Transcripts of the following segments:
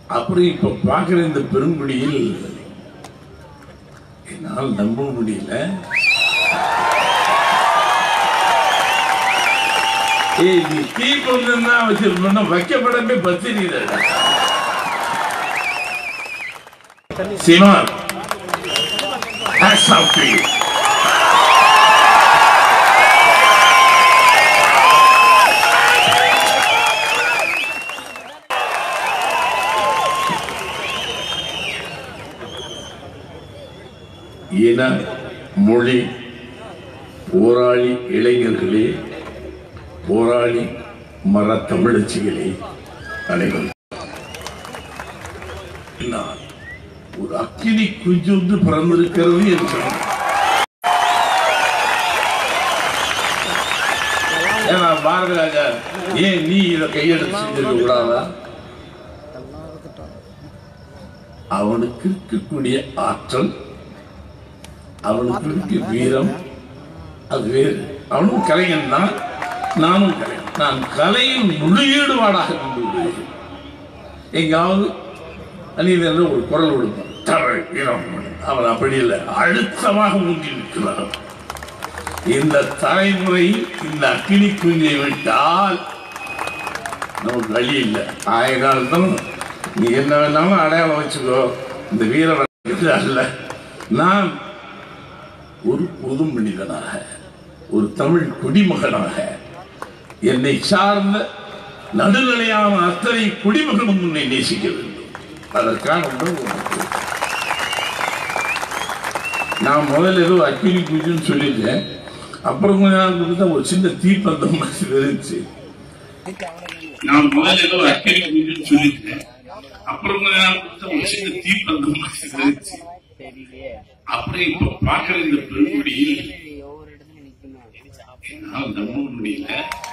அப்புறம் இப்ப பார்க்கிற இந்த பெருங்குடியில் என்னால் நம்ப முடியல ஏய் நீ தீபம் தான் வச்சிருந்தோம்னா வைக்கப்படமே பத்திரிதா சீமான் hats off to you. இன மொழி போராளி இளைஞர்களே போராளி மர தமிழச்சிகளே அனைவரும் நான் ஒரு அக்கினி குஞ்சு ஒன்று பிறந்திருக்கிறது என்று ஏன்னா பாரத ராஜா ஏன் நீ இதை கையெழுத்து செஞ்சிருக்க கூடாதா அவனுக்கு இருக்கக்கூடிய ஆற்றல் அவனுக்கு இருக்க வீரம் அது வேறு அவனும் கலைஞன் தான் நானும் கலைஞன் நான் கலையின் முழு ஈடுபாடாக கொண்டு வருகிறேன் எங்காவது அநீதியில் ஒரு குரல் கொடுப்பான் தமிழ் இனம் அவன் அப்படி இல்லை அழுத்தமாக ஊங்கி நிற்கிறான் இந்த தலைமுறையில் இந்த அக்கினி குஞ்சை விட்டால் நமக்கு வழி இல்லை ஆய காலத்தும் நீ என்ன வேணாலும் அடையாளம் வச்சுக்கோ இந்த வீர அல்ல நான் ஒரு பொது மனிதனாக ஒரு தமிழ் குடிமகனாக என்னை சார்ந்த நடுநிலையான அத்தனை குடிமகனும் உன்னை நேசிக்க வேண்டும் அதற்கான உணர்வு உனக்கு. நான் முதல்ல ஏதோ அக்கினி பூஜைன்னு சொல்லியிருந்தேன் அப்புறம் கொஞ்ச நாள் கொடுத்தா ஒரு சின்ன தீப்பந்தம் மாதிரி இருந்துச்சு நான் முதல்ல ஏதோ அக்கினி பூஜைன்னு சொல்லியிருந்தேன் அப்புறம் கொஞ்ச நாள் கொடுத்தா ஒரு சின்ன தீப்பந்தம் மாதிரி இருந்துச்சு அப்புறம் இப்ப பார்க்கிற இந்த பெருங்குடியில் ஒவ்வொரு இடத்துல நிக்கணும் என்னால் நம்ப முடியல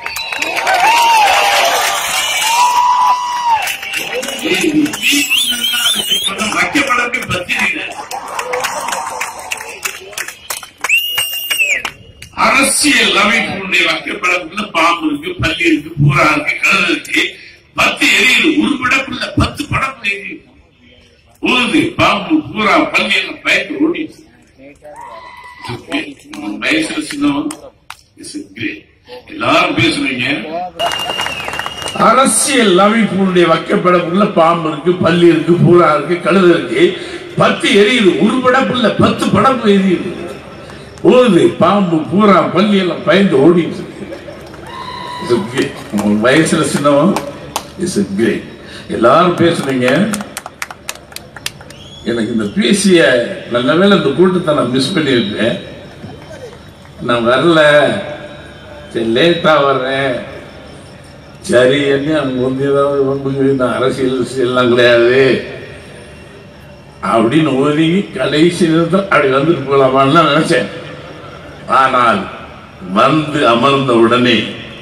ஏய், நீ தீப்பந்தம்லாம் அதுக்கு பணம் வைக்கப்படவே பத்திரிகை அரசியல் அமைப்புடைய வைக்கப்படக்குள்ள பாம்பு இருக்கு பள்ளி இருக்கு பூரா இருக்கு கழுது இருக்கு பத்து எரியுது உருப்படக்குள்ள பத்து படம் எரியுது ஊருது பாம்பு பூரா பள்ளி எல்லாம் பயந்து ஓடிச்சு உன் வயசுல சின்னவன் இஸ் கிரேட் எல்லாரும் பேசுவீங்க அரசியல் அமைப்புடைய வைக்கப்படக்குள்ள பாம்பு இருக்கு பள்ளி இருக்கு பூரா இருக்கு கழுது இருக்கு பத்து எரியுது உருப்படக்குள்ள பத்து படம் எரியுது ஓடுது பாம்பு பூரா பள்ளி எல்லாம் பயந்து ஓடிட்டு இருக்கு It's a great. உன் வயசுல சின்னவன் இஸ் கிரேட் எல்லாரும் பேசுனீங்க எனக்கு இந்த பேசிய நல்ல வேளை இந்த கூட்டத்தை நான் மிஸ் பண்ணியிருக்கேன் நான் வரல சரி லேட்டா வர்றேன் சரி என்ன அங்க வந்து ஏதாவது வம்புங்க நான் அரசியல் அரசியல்லாம் கிடையாது அப்படின்னு ஒதுங்கி கடைசி நேரத்தில் அப்படி வந்துட்டு போகலாமான்னு தான் நினைச்சேன் ஆனால் வந்து அமர்ந்த உடனே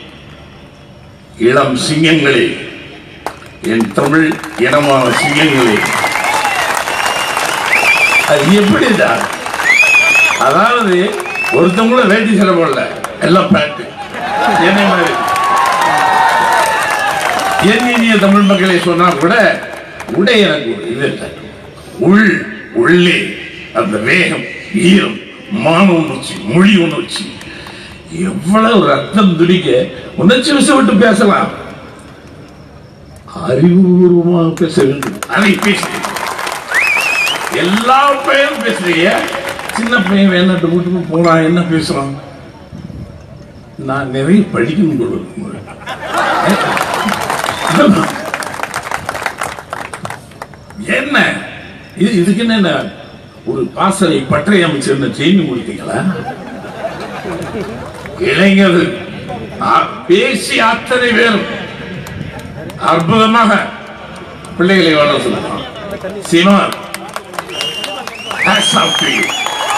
இளம் சிங்கங்களே என் தமிழ் இனமான சிங்கங்களே அது எப்படிதான் அதாவது ஒருத்தவங்களும் வேட்டி சில போடல எல்லாம் பேண்ட் என்னை மாதிரி என் இனிய தமிழ் மக்களை சொன்னா கூட உடை எனக்கு ஒரு இது இல்லை உள் உள்ளே அந்த வேகம் ஈரம் மான உணர்ச்சி மொழி உணர்ச்சி எவ்வளவு ரத்தம் துடிக்க உணர்ச்சி விட்டு பேசலாம் அறிவுபூர்வமாக பேச வேண்டும் அதை பேசுறேன் எல்லா பையனும் பேசுறீங்க சின்ன பையன் வேணாட்டு வீட்டுக்கு போனா என்ன பேசுறான் நான் நிறைய படிக்கணும் போல இருக்கு. என்ன இது இதுக்கு என்ன ஒரு பாசறை பட்டறை அமைச்சர் ட்ரெயின் முடித்தீங்களா இளைஞர்கள் ஆ- பேசி அத்தனை பேரும் அற்புதமாக பிள்ளைகளை வளர சொல்லலாம் சீமான் hats off to you.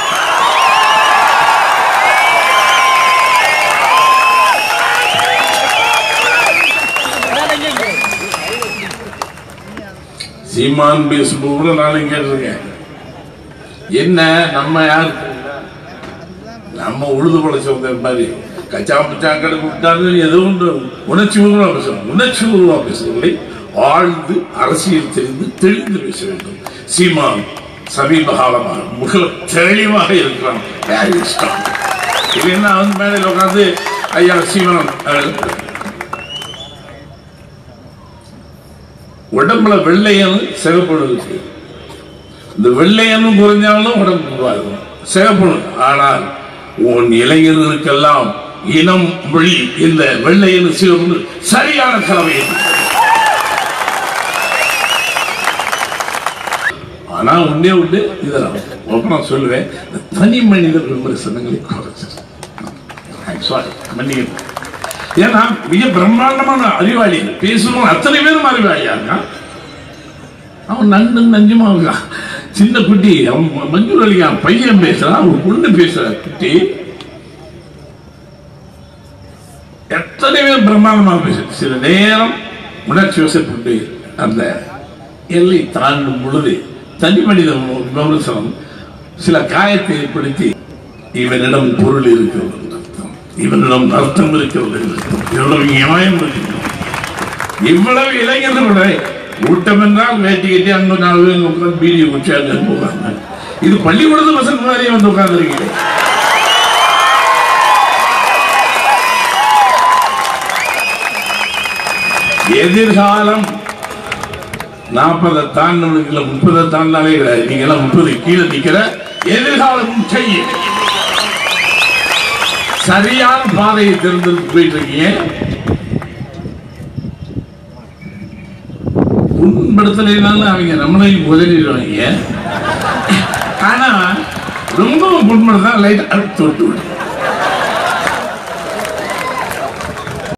சீமான் பேசும்போது கூட நானும் கேட்டிருக்கேன் என்ன நம்ம யார் நம்ம உழுது படைச்சவங்க மாதிரி கச்சா பச்சா கடை விட்டாலும் ஏதோ ஒன்று உணர்ச்சி பூர்வமா பேசுறோம் உணர்ச்சி பூர்வமா பேசுறவங்களை ஆழ்ந்து அரசியல் தெரிந்து தெளிந்து பேச வேண்டும் சீமான் சமீப காலமாக மிக தெளிவாக இருக்கிறான் Very strong. இல்லைன்னா வந்து மேடையில் உட்காந்து ஐயா சீமான் அஹ், உடம்புல வெள்ளையனு சிகப்பு இருக்கு இந்த வெள்ளையனும் குறைஞ்சாலும் உடம்பு உருவாகும் சிகப்பு ஆனால் உன் இளைஞர்களுக்கெல்லாம் இனம் மொழி இந்த வெள்ளையனு சிவப்பு சரியான கலவை ஆனா உன்னே உண்டு இதை நான் அப்புறம் சொல்லுவேன் இந்த தனி மனித விமர்சனங்களை குறைச்சு சாரி மன்னிக்கணும் ஏன்னா மிக பிரம்மாண்டமான அறிவாளி பேசணும் அத்தனை பேரும் அறிவாளியா இருக்கான் அவன் நண்டு நஞ்சுமா இருக்கான் சின்ன குட்டி அவன் மஞ்சள் அலிகான் பையன் பேசுறான் அவன் பொண்ணு பேசுற குட்டி எத்தனை பேர் பிரம்மாண்டமா பேச சில நேரம் உணர்ச்சி வசப்பட்டு அந்த எல்லை தாண்டும் பொழுது தனி மனித விமர்சனம் சில காயத்தை ஏற்படுத்தி இவனிடம் பொருள் இருக்கிறது என்று அர்த்தம் இவனிடம் அர்த்தம் இருக்கிறது என்று அர்த்தம். இவனிடம் நியாயம் இருக்கிறது இவ்வளவு இளைஞர்கள் கூட்டம் என்றால் வேட்டி கட்டி அங்க நாலு பேர் உட்கார்ந்து பீடியை குச்சி அங்க போகிறாங்க இது பள்ளிக்கூடத்து பசங்க மாதிரியே வந்து உட்கார்ந்துருக்கீங்க எதிர்காலம் நாற்பதை தாண்டவனுக்கு முப்பதை தாண்டாலே நீங்க எல்லாம் முப்பது கீழே நிக்கிற எதிர்காலம் செய்ய சரியான பாதையை திறந்து போயிட்டு இருக்கீங்க புண்படுத்தலைனாலும் அவங்க நம்மளையும் உதவிடுவாங்க ஆனா ரொம்ப புண்படுத்தா லைட் அடுத்து விட்டு விடும்